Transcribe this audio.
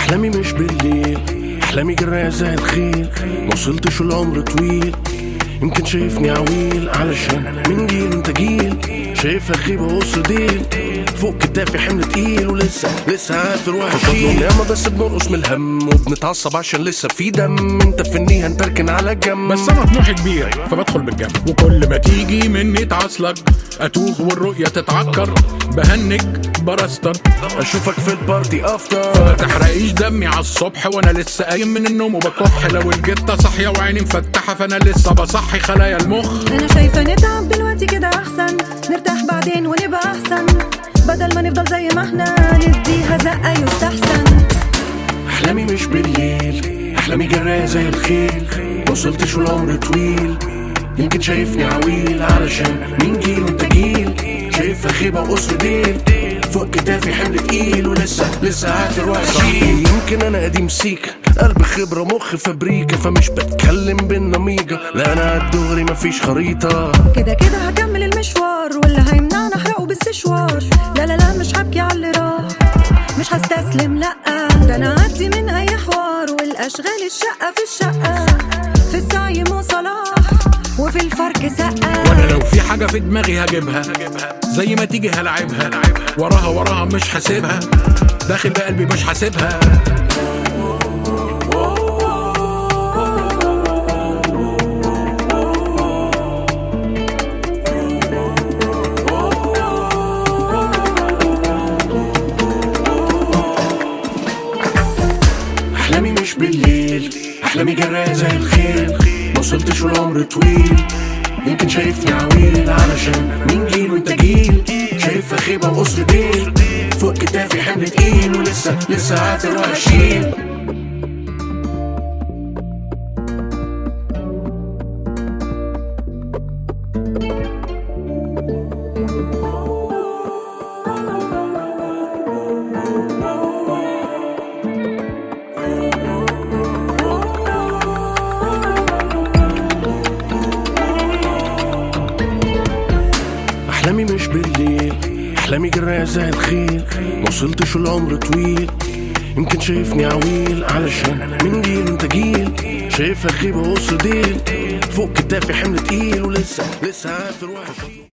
احلامي مش بالليل احلامي جراية زي الخيل موصلتش العمر طويل يمكن شايفني عويل علشان من جيل انت جيل شايفها خيبة وسط ديل فوق كتافي حمل تقيل ولسه لسه عافر وهشيل ياما بس بنرقص من الهم وبنتعصب عشان لسه في دم انت في النية هنتركن على جنب بس انا طموحي كبير فبدخل بالجنب وكل ما تيجي مني تعصلك اتوه والرؤية تتعكر بهنج برستر اشوفك في البارتي افتر ما تحرقيش دمي على الصبح وانا لسه قايم من النوم وبكح لو الجتة صاحية وعيني مفتحة فانا لسه بصحي خلايا المخ انا شايفه نتعب دلوقتي كده احسن نرتاح بعدين ونبقى احسن بدل ما نفضل زي ما احنا نديها زقه يستحسن احلامي مش بالليل احلامي جراية زي الخيل وصلتش والعمر طويل يمكن شايفني عويل علشان مين جيل وانت جيل شايفها خيبة وقصر ديل فوق كتافي حمل تقيل ولسه لسه عافر وهشيل يمكن انا قديم سيكا قلب خبرة مخ فابريكا فمش بتكلم بالنميجة لا انا الدغري مفيش خريطة كده كده هكمل المشوار واللي هيمنعنا احرقه بالسشوار لا لا لا مش هبكي على اللي راح مش هستسلم لا ده انا عدي من اي حوار والاشغال الشقه في الشقه في السعي مو صلاح وفي الفرق سقه وانا لو في حاجة في دماغي هجيبها زي ما تيجي هلعبها وراها وراها مش حاسبها داخل بقلبي مش حاسبها احلامي مش بالليل احلامي جراية زي الخيل موصلتش والعمر طويل يمكن شايفني عويل علشان مين جيل وانت جيل شايفها خيبة وقصر ديل فوق كتافي حمل تقيل ولسه لسه عافر وهشيل احلامي مش بالليل احلامي جراية زي الخيل موصلتش العمر طويل يمكن شايفني عويل علشان من جيل انت جيل شايفها خيبة وقصر ديل فوق كتافي حمل تقيل ولسه لسه عافر وهشيل